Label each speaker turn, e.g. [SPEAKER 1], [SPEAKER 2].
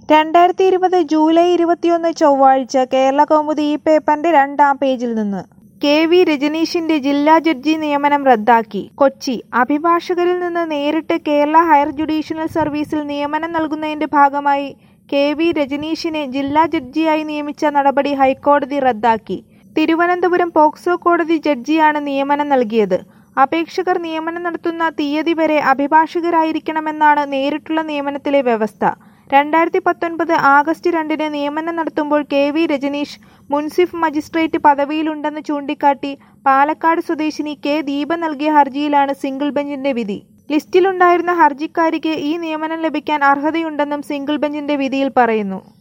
[SPEAKER 1] രണ്ടായിരത്തി ഇരുപത് ജൂലൈ ഇരുപത്തിയൊന്ന് ചൊവ്വാഴ്ച കേരള കൗമുദി ഈ പേപ്പറിന്റെ രണ്ടാം പേജിൽ നിന്ന് കെ വി രജനീഷിന്റെ ജില്ലാ ജഡ്ജി നിയമനം റദ്ദാക്കി കൊച്ചി അഭിഭാഷകരിൽ നിന്ന് നേരിട്ട് കേരള ഹയർ ജുഡീഷ്യൽ സർവീസിൽ നിയമനം നൽകുന്നതിന്റെ ഭാഗമായി കെ വി രജനീഷിനെ ജില്ലാ ജഡ്ജിയായി നിയമിച്ച നടപടി ഹൈക്കോടതി റദ്ദാക്കി തിരുവനന്തപുരം പോക്സോ കോടതി ജഡ്ജിയാണ് നിയമനം നൽകിയത് അപേക്ഷകർ നിയമനം നടത്തുന്ന തീയതി വരെ അഭിഭാഷകരായിരിക്കണമെന്നാണ് നേരിട്ടുള്ള നിയമനത്തിലെ വ്യവസ്ഥ രണ്ടായിരത്തി പത്തൊൻപത് ആഗസ്റ്റ് രണ്ടിന് നിയമനം നടത്തുമ്പോൾ കെ വി രജനീഷ് മുൻസിഫ് മജിസ്ട്രേറ്റ് പദവിയിലുണ്ടെന്ന് ചൂണ്ടിക്കാട്ടി പാലക്കാട് സ്വദേശിനി കെ ദീപ നൽകിയ ഹർജിയിലാണ് സിംഗിൾ ബെഞ്ചിന്റെ വിധി ലിസ്റ്റിലുണ്ടായിരുന്ന ഹർജിക്കാരിക്ക് ഈ നിയമനം ലഭിക്കാൻ അർഹതയുണ്ടെന്നും സിംഗിൾ ബെഞ്ചിന്റെ വിധിയിൽ പറയുന്നു